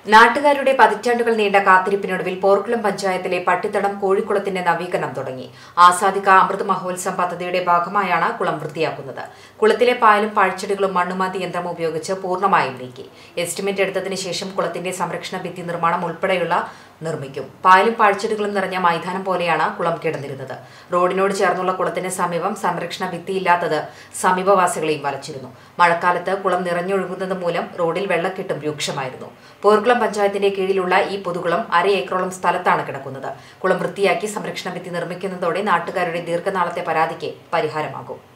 നാട്ടുകാരുടെ പതിറ്റാണ്ടുകൾ നീണ്ട കാത്തിരിപ്പിനൊടുവിൽ പോർക്കുളം പഞ്ചായത്തിലെ പട്ടിത്തടം കോഴിക്കുളത്തിന്റെ നവീകരണം തുടങ്ങി ആസാദിക അമൃത് മഹോത്സവം പദ്ധതിയുടെ ഭാഗമായാണ് കുളം വൃത്തിയാക്കുന്നത് കുളത്തിലെ പായലും പാഴ്ചെടികളും മണ്ണുമാന്തി യന്ത്രം ഉപയോഗിച്ച് പൂർണ്ണമായും നീക്കി എസ്റ്റിമേറ്റ് എടുത്തതിന് ശേഷം കുളത്തിന്റെ സംരക്ഷണ ഭിത്തി നിർമ്മാണം ഉൾപ്പെടെയുള്ള നിർമ്മിക്കും പായലും പാഴ്ചെടികളും നിറഞ്ഞ മൈതാനം പോലെയാണ് കുളം കിടന്നിരുന്നത് റോഡിനോട് ചേർന്നുള്ള കുളത്തിന് സമീപം സംരക്ഷണ ഭിത്തിയില്ലാത്തത് സമീപവാസികളെയും വലച്ചിരുന്നു മഴക്കാലത്ത് കുളം നിറഞ്ഞൊഴുകുന്നത് മൂലം റോഡിൽ വെള്ളക്കെട്ടും രൂക്ഷമായിരുന്നു പോർക്കുളം പഞ്ചായത്തിന്റെ കീഴിലുള്ള ഈ പൊതുകുളം അര ഏക്കറോളം സ്ഥലത്താണ് കിടക്കുന്നത് കുളം വൃത്തിയാക്കി സംരക്ഷണ ഭിത്തി നിർമ്മിക്കുന്നതോടെ നാട്ടുകാരുടെ ദീർഘനാളത്തെ പരാതിക്ക് പരിഹാരമാകും